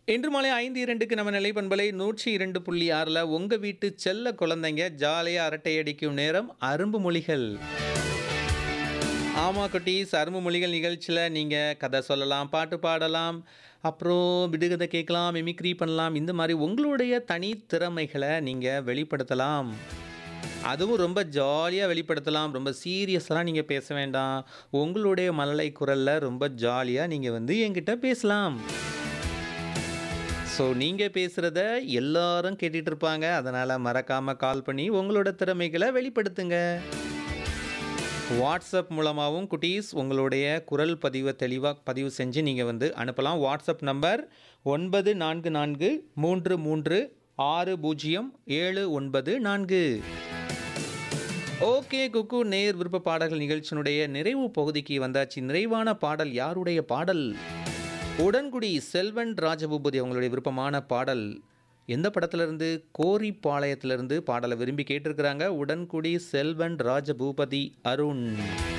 இன்று மாலை ஐந்து இரண்டுக்கு நம்ம நிலைப்பண்பலை நூற்றி இரண்டு புள்ளி ஆறில் உங்கள் வீட்டு செல்ல குழந்தைங்க ஜாலியாக அரட்டை அடிக்கும் நேரம் அரும்பு மொழிகள் ஆமாம் குட்டீஸ் அரும்பு மொழிகள் நிகழ்ச்சியில் நீங்கள் கதை சொல்லலாம் பாட்டு பாடலாம் அப்புறம் விடுகதை கேட்கலாம் மிமிக்ரி பண்ணலாம் இந்த மாதிரி உங்களுடைய தனி திறமைகளை நீங்கள் வெளிப்படுத்தலாம் அதுவும் ரொம்ப ஜாலியாக வெளிப்படுத்தலாம் ரொம்ப சீரியஸெல்லாம் நீங்கள் பேச வேண்டாம் உங்களுடைய மழலை குரலில் ரொம்ப ஜாலியாக நீங்கள் வந்து என்கிட்ட பேசலாம் ஸோ நீங்கள் பேசுகிறத எல்லாரும் கேட்டுட்டு இருப்பாங்க அதனால் மறக்காமல் கால் பண்ணி உங்களோட திறமைகளை வெளிப்படுத்துங்க வாட்ஸ்அப் மூலமாகவும் குட்டீஸ் உங்களுடைய குரல் பதிவை தெளிவாக பதிவு செஞ்சு நீங்கள் வந்து அனுப்பலாம் வாட்ஸ்அப் நம்பர் ஒன்பது நான்கு நான்கு மூன்று மூன்று ஆறு பூஜ்ஜியம் ஏழு ஒன்பது நான்கு ஓகே குக்கு நேர் விருப்ப பாடல்கள் நிகழ்ச்சியினுடைய நிறைவு பகுதிக்கு வந்தாச்சு நிறைவான பாடல் யாருடைய பாடல் உடன்குடி செல்வன் ராஜபூபதி அவங்களுடைய விருப்பமான பாடல் எந்த படத்திலிருந்து கோரிப்பாளையத்திலிருந்து பாடலை விரும்பி கேட்டிருக்கிறாங்க உடன்குடி செல்வன் ராஜபூபதி அருண்